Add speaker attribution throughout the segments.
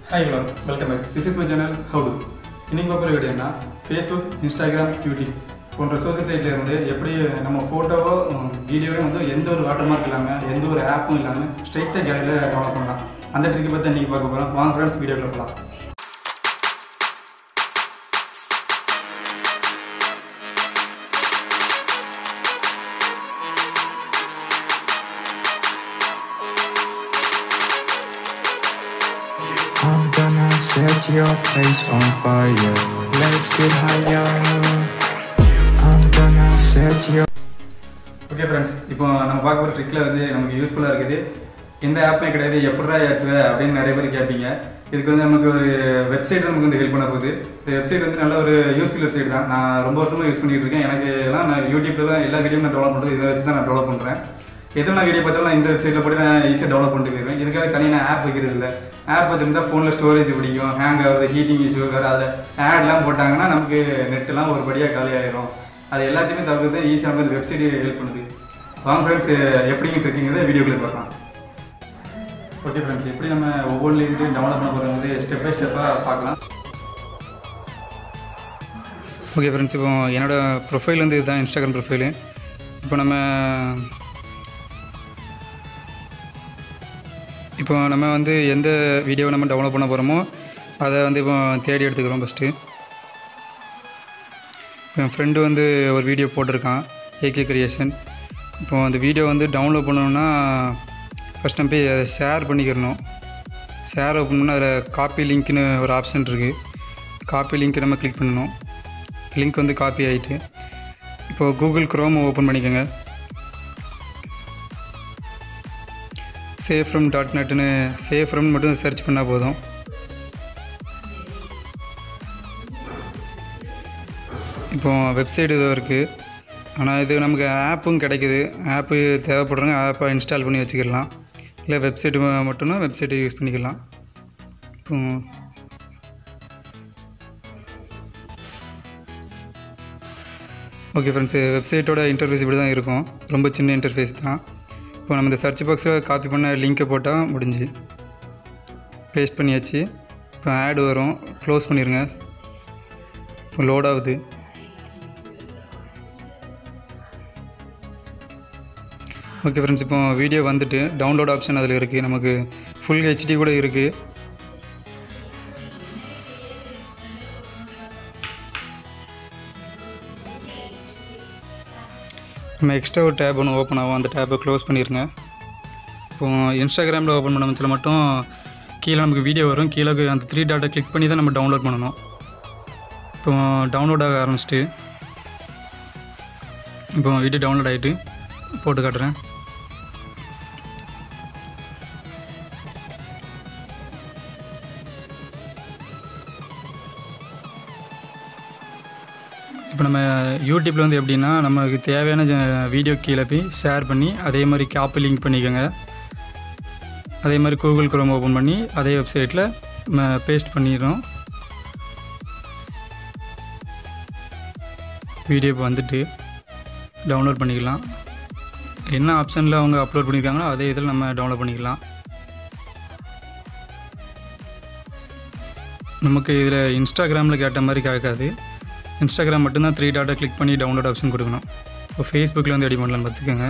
Speaker 1: Hi hello welcome back this is my channel how to இன்னைக்கு பார்க்குற video என்ன Facebook Instagram YouTube போன்ற social சைட்டில் இருந்து எப்படி நம்ம ஃபோட்டோவோ வீடியோவோ வந்து எந்த ஒரு வாட்டர் மார்க் இல்லாமல் எந்த ஒரு ஆப்பும் இல்லாமல் ஸ்ட்ரைட்டாக கேலரியில் டெவலப் பண்ணலாம் அந்த ட்ரிக்கை பற்றி இன்றைக்கி பார்க்க போகிறோம் வாங்க ஃப்ரெண்ட்ஸ் வீடியோவில் போகலாம்
Speaker 2: I'm gonna set your place on fire. Let's get higher. I'm gonna set your
Speaker 1: okay friends இப்போ நம்ம பார்க்க போகிற ட்ரிக்கில் வந்து நமக்கு யூஸ்ஃபுல்லாக இருக்குது எந்த ஆப்புமே கிடையாது எப்படா ஏற்றுவ அப்படின்னு நிறைய பேர் கேட்பீங்க இதுக்கு வந்து நமக்கு ஒரு வெப்சைட் நமக்கு வந்து ஹெல்ப் பண்ண போகுது இந்த வெப்சைட் வந்து நல்ல ஒரு யூஸ்ஃபுல் வெப்சைட் தான் நான் ரொம்ப வருஷமாக யூஸ் பண்ணிட்டு இருக்கேன் எனக்கு எல்லாம் நான் யூடியூப்லாம் எல்லா வீடியோ நான் டெவலப் பண்ணுறது இதை வச்சு தான் நான் டெவலப் பண்ணுறேன் எது நான் வீடியோ பார்த்தாலும் நான் இந்த வெப்சைட்டில் போட்டு நான் ஈஸியாக டெவலப் பண்ணிட்டு போயிருவேன் இதுக்காக தனியாக ஆப் வைக்கிறது இல்லை ஆப் வச்சிருந்தா ஃபோனில் ஸ்டோரேஜ் பிடிக்கும் ஹேங் ஆகுது ஹீட்டிங் இஷ்யூ வேறு அதில் ஆட்லாம் போட்டாங்கன்னா நமக்கு நெட்டெல்லாம் ஒரு படியாக காலி ஆயிரும் அது எல்லாத்தையுமே தவிர்த்து ஈஸியாக வந்து இந்த வெப்சைட் ஹெல்ப் பண்ணுது வாங்க ஃப்ரெண்ட்ஸ் எப்படிங்க இருக்கீங்கிறத வீடியோக்குள்ளே பார்க்கலாம் ஓகே ஃப்ரெண்ட்ஸ் எப்படி நம்ம ஒவ்வொன்றிலேருந்து டெவலப் பண்ண போகிறது ஸ்டெப் பை ஸ்டெப்பாக பார்க்கலாம் ஓகே ஃப்ரெண்ட்ஸ் இப்போ என்னோடய ப்ரொஃபைல் வந்து இதுதான் இன்ஸ்டாகிராம் ப்ரொஃபைலு இப்போ நம்ம இப்போ நம்ம வந்து எந்த வீடியோவை நம்ம டவுன்லோட் பண்ண போகிறோமோ அதை வந்து இப்போ தேடி எடுத்துக்கிறோம் ஃபஸ்ட்டு என் ஃப்ரெண்டு வந்து ஒரு வீடியோ போட்டிருக்கான் ஏகே கிரியேஷன் இப்போ அந்த வீடியோ வந்து டவுன்லோட் பண்ணணும்னா ஃபஸ்ட் நம்ம போய் அதை ஷேர் பண்ணிக்கிறணும் ஷேர் ஓப்பன் பண்ணால் அதில் காப்பி லிங்க்னு ஒரு ஆப்ஷன் இருக்குது காப்பி லிங்க் நம்ம கிளிக் பண்ணணும் லிங்க் வந்து காப்பி ஆகிட்டு இப்போது கூகுள் க்ரோம் ஓப்பன் பண்ணிக்கோங்க சேஃப் ஃப்ரம் டாட் நெட்னு சேஃப் ஃப்ரம் மட்டும் சர்ச் பண்ணால் போதும் இப்போ வெப்சைட் இது இருக்குது ஆனால் இது நமக்கு ஆப்பும் கிடைக்குது ஆப்பு தேவைப்படுறவங்க ஆப்பை இன்ஸ்டால் பண்ணி வச்சுக்கிடலாம் இல்லை வெப்சைட்டு மட்டும்னா வெப்சைட்டை யூஸ் பண்ணிக்கலாம் இப்போ ஓகே ஃப்ரெண்ட்ஸு வெப்சைட்டோட இன்டர்ஃபேஸ் இப்படி தான் இருக்கும் ரொம்ப சின்ன இன்டர்ஃபேஸ் தான் இப்போ நம்ம இந்த சர்ச் பாக்ஸில் காப்பி பண்ண லிங்க்கை போட்டால் முடிஞ்சு பேஸ்ட் பண்ணியாச்சு இப்போ ஆட் வரும் க்ளோஸ் பண்ணிடுங்க இப்போ லோட் ஆகுது ஓகே ஃப்ரெண்ட்ஸ் இப்போ வீடியோ வந்துட்டு டவுன்லோட் ஆப்ஷன் அதில் இருக்குது நமக்கு ஃபுல் ஹெச்டி கூட இருக்குது நம்ம எக்ஸ்ட்ரா ஒரு டேப் ஒன்று ஓப்பன் ஆகும் அந்த டேப்பை க்ளோஸ் பண்ணிடுங்க இப்போ இன்ஸ்டாகிராமில் ஓப்பன் பண்ண வச்சில் மட்டும் கீழே நமக்கு வீடியோ வரும் கீழே அந்த த்ரீ டாட்டை கிளிக் பண்ணி தான் நம்ம டவுன்லோட் பண்ணணும் இப்போ டவுன்லோட் ஆக ஆரம்பிச்சிட்டு இப்போ வீடியோ டவுன்லோட் ஆகிட்டு போட்டு காட்டுறேன் இப்போ நம்ம யூடியூப்பில் வந்து எப்படின்னா நமக்கு தேவையான ஜ- வீடியோ கீழே போய் ஷேர் பண்ணி அதே மாதிரி காப்பி லிங்க் பண்ணிக்கோங்க அதே மாதிரி கூகுள் குரோம் ஓப்பன் பண்ணி அதே வெப்சைட்டில் நம்ம பேஸ்ட் பண்ணிடுறோம் வீடியோ இப்போ வந்துட்டு டவுன்லோட் பண்ணிக்கலாம் என்ன ஆப்ஷனில் அவங்க அப்லோட் பண்ணியிருக்காங்களோ அதே இதில் நம்ம டவுன்லோட் பண்ணிக்கலாம் நமக்கு இதில் இன்ஸ்டாகிராமில் கேட்ட மாதிரி கேட்காது இன்ஸ்டாகிராம் மட்டும்தான் த்ரீ டாட்டை கிளிக் பண்ணி டவுன்லோட் ஆப்ஷன் கொடுக்கணும் இப்போ ஃபேஸ்புக்கில் வந்து எடி பண்ணலான்னு பார்த்துக்கோங்க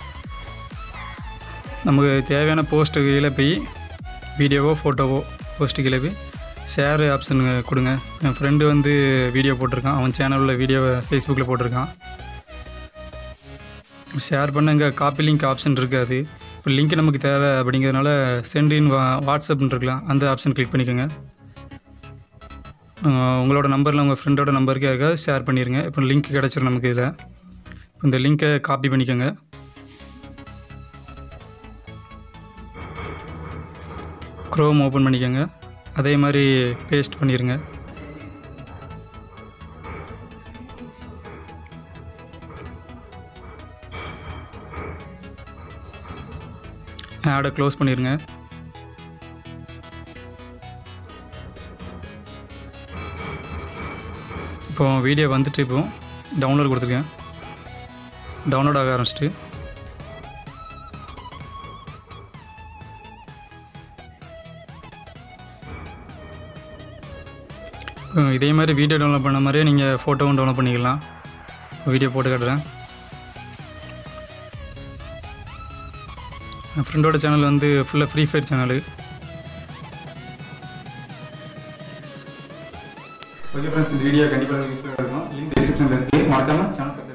Speaker 1: நமக்கு தேவையான போஸ்ட்டு கீழே போய் வீடியோவோ ஃபோட்டோவோ போஸ்ட்டு கீழே போய் ஷேர் ஆப்ஷன் கொடுங்க என் ஃப்ரெண்டு வந்து வீடியோ போட்டிருக்கான் அவன் சேனலில் வீடியோவை ஃபேஸ்புக்கில் போட்டிருக்கான் ஷேர் பண்ண இங்கே காப்பி லிங்க் ஆப்ஷன் இருக்காது இப்போ லிங்க் நமக்கு தேவை அப்படிங்கிறதுனால சென்ட் இன் வா வாட்ஸ்அப்னு இருக்கலாம் அந்த ஆப்ஷன் கிளிக் பண்ணிக்கோங்க அஹ் உங்களோட நம்பரில் உங்கள் ஃப்ரெண்டோட நம்பருக்கு யாருக்காவது ஷேர் பண்ணிடுங்க இப்போ லிங்க் கிடச்சிரும் நமக்கு இதில் இந்த லிங்க்கை காப்பி பண்ணிக்கோங்க க்ரோம் ஓப்பன் பண்ணிக்கோங்க அதே மாதிரி பேஸ்ட் பண்ணிடுங்க ஆடை க்ளோஸ் பண்ணிடுங்க இப்போ வீடியோ வந்துட்டு இப்போ டவுன்லோட் கொடுத்துருக்கேன் டவுன்லோட் ஆக ஆரம்பிச்சிட்டு இப்போ இதே மாதிரி வீடியோ டவுன்லோட் பண்ண மாதிரியே நீங்கள் ஃபோட்டோவும் டவுன்லோட் பண்ணிக்கலாம் வீடியோ போட்டு காட்டுறேன் என் ஃப்ரெண்டோட சேனல் வந்து ஃபுல்லாக free fire channel okay friends இந்த வீடியோ கண்டிப்பாக யூஸ்ஃபுல்லாக இருக்கும் லிங்க் டிஸ்கிரிப்ஷனில் இருக்குது மறக்காமல் சேனல்